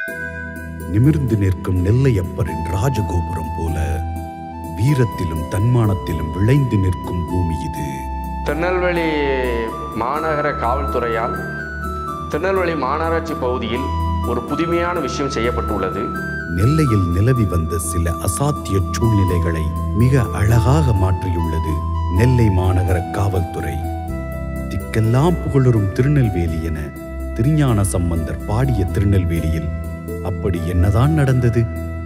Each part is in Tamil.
நிமிர்ந்து நிற்கும் நெல்லையப்பரின் ராஜகோபுரம் போல வீரத்திலும் தன்மானத்திலும் விளைந்து நிற்கும் பூமி இது திருநெல்வேலி மாநகர காவல்துறையால் திருநெல்வேலி மாநகராட்சி பகுதியில் ஒரு புதுமையான விஷயம் செய்யப்பட்டுள்ளது நெல்லையில் நிலவி வந்த சில அசாத்திய சூழ்நிலைகளை மிக அழகாக மாற்றியுள்ளது நெல்லை மாநகர காவல்துறை திக்கெல்லாம் புகழுறும் திருநெல்வேலி என திருஞான சம்பந்தர் பாடிய திருநெல்வேலியில் அப்படி என்னதான் நடந்தது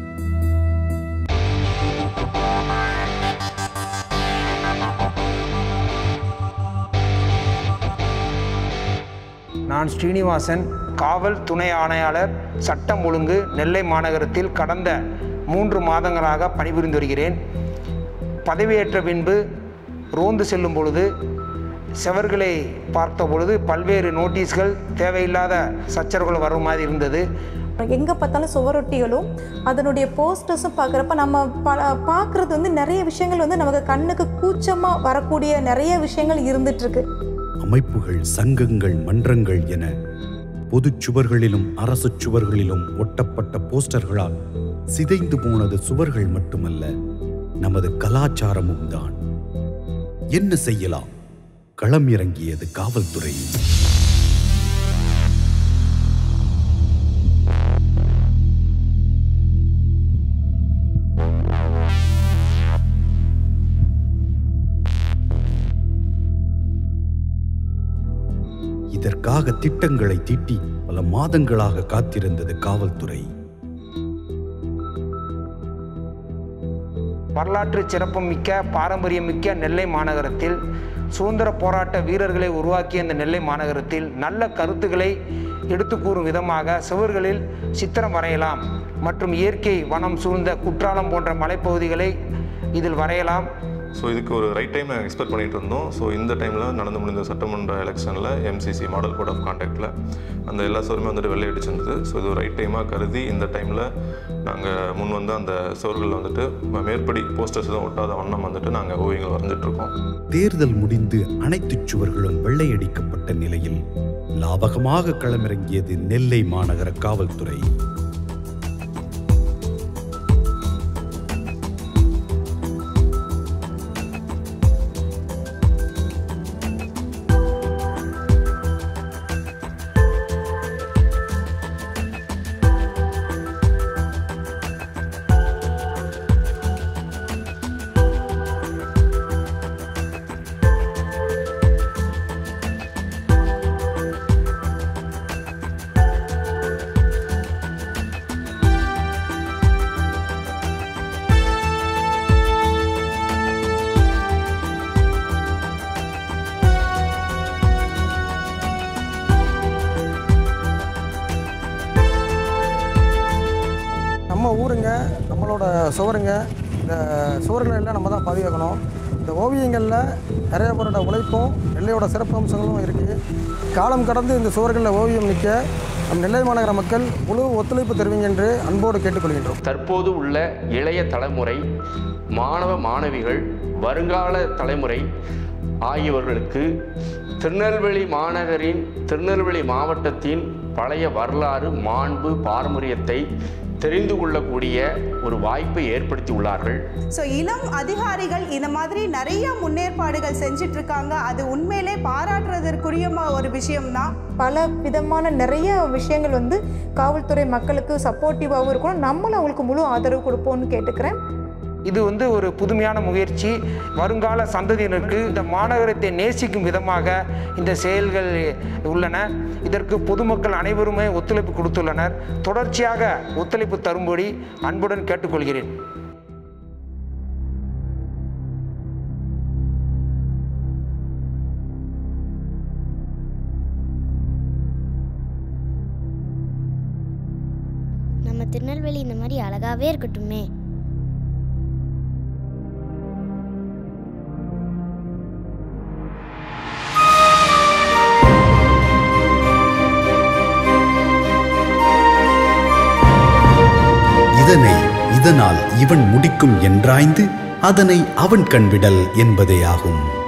நான் ஸ்ரீனிவாசன் காவல் துணை ஆணையாளர் சட்டம் ஒழுங்கு நெல்லை மாநகரத்தில் கடந்த மூன்று மாதங்களாக பணிபுரிந்து வருகிறேன் பதவியேற்ற பின்பு ரோந்து செல்லும் பொழுது செவர்களை பார்த்த பொழுது பல்வேறு நோட்டீஸ்கள் தேவையில்லாத சச்சரவுகள் வரும் மாதிரி இருந்தது எங்கே பார்த்தாலும் சுவரொட்டிகளும் அதனுடைய போஸ்டர்ஸும் பார்க்குறப்ப நம்ம பல பார்க்குறது வந்து நிறைய விஷயங்கள் வந்து நமக்கு கண்ணுக்கு கூச்சமாக வரக்கூடிய நிறைய விஷயங்கள் இருந்துகிட்ருக்கு அமைப்புகள் சங்கங்கள் மன்றங்கள் என பொதுச் சுவர்களிலும் அரசு சுவர்களிலும் ஒட்டப்பட்ட போஸ்டர்களால் சிதைந்து போனது சுவர்கள் மட்டுமல்ல நமது கலாச்சாரமும் தான் என்ன செய்யலாம் களம் இறங்கியது காவல்துறை இதற்காக திட்டங்களை தீட்டி பல மாதங்களாக காத்திருந்தது காவல்துறை வரலாற்று சிறப்புமிக்க பாரம்பரியமிக்க நெல்லை மாநகரத்தில் சுதந்திர போராட்ட வீரர்களை உருவாக்கிய இந்த நெல்லை மாநகரத்தில் நல்ல கருத்துக்களை எடுத்து கூறும் விதமாக சுவர்களில் சித்திரம் வரையலாம் மற்றும் இயற்கை வனம் சூழ்ந்த குற்றாலம் போன்ற மலைப்பகுதிகளை இதில் வரையலாம் ஸோ இதுக்கு ஒரு ரைட் டைம் எக்ஸ்பெக்ட் பண்ணிட்டு இருந்தோம் ஸோ இந்த டைமில் நடந்து முடிந்த சட்டமன்ற எலெக்ஷனில் எம்சிசி மாடல் கோட் ஆஃப் கான்டாக்டில் அந்த எல்லா சோருமே வந்துட்டு வெள்ளை அடிச்சிருந்தது ஸோ இது ரைட் டைமாக கருதி இந்த டைமில் நாங்கள் முன் வந்து அந்த சோர்களில் வந்துட்டு மேற்படி போஸ்டர்ஸ் தான் ஒட்டாத வண்ணம் வந்துட்டு நாங்கள் ஓவியங்கள் வரைஞ்சிட்ருக்கோம் தேர்தல் முடிந்து அனைத்து சுவர்களும் வெள்ளையடிக்கப்பட்ட நிலையில் லாபகமாக களமிறங்கியது நெல்லை மாநகர காவல்துறை நம்ம ஊருங்க நம்மளோட சுவருங்க இந்த சுவர்கள் எல்லாம் நம்ம தான் பதிவாக்கணும் இந்த ஓவியங்களில் நிறைய பேரோட உழைப்பும் நெல்லையோட சிறப்பு அம்சங்களும் இருக்குது காலம் கடந்து இந்த சுவர்களில் ஓவியம் நிற்க நம் நெல்லை மாநகர மக்கள் முழு ஒத்துழைப்பு தருவீங்க என்று அன்போடு கேட்டுக்கொள்கின்றோம் தற்போது உள்ள இளைய தலைமுறை மாணவ மாணவிகள் வருங்கால தலைமுறை ஆகியவர்களுக்கு திருநெல்வேலி மாநகரின் திருநெல்வேலி மாவட்டத்தின் பழைய வரலாறு மாண்பு பாரம்பரியத்தை தெரிந்து கொள்ளக்கூடிய ஒரு வாய்ப்பை ஏற்படுத்தி உள்ளார்கள் ஸோ இளம் அதிகாரிகள் இந்த மாதிரி நிறைய முன்னேற்பாடுகள் செஞ்சுட்டு இருக்காங்க அது உண்மையிலே பாராட்டுறதற்குரிய ம- ஒரு விஷயம்தான் பல விதமான நிறைய விஷயங்கள் வந்து காவல்துறை மக்களுக்கு சப்போர்ட்டிவாகவும் இருக்கணும் நம்மளும் அவங்களுக்கு முழு ஆதரவு கொடுப்போம்னு கேட்டுக்கிறேன் இது வந்து ஒரு புதுமையான முயற்சி வருங்கால சந்ததியினருக்கு இந்த மாநகரத்தை நேசிக்கும் விதமாக இந்த செயல்கள் உள்ளன இதற்கு பொதுமக்கள் அனைவருமே ஒத்துழைப்பு கொடுத்துள்ளனர் தொடர்ச்சியாக ஒத்துழைப்பு தரும்படி அன்புடன் கேட்டுக்கொள்கிறேன் நம்ம திருநெல்வேலி இந்த மாதிரி அழகாவே இருக்கட்டுமே இதனை இதனால் இவன் முடிக்கும் என்றாய்ந்து அதனை அவன் கண்விடல் என்பதே ஆகும்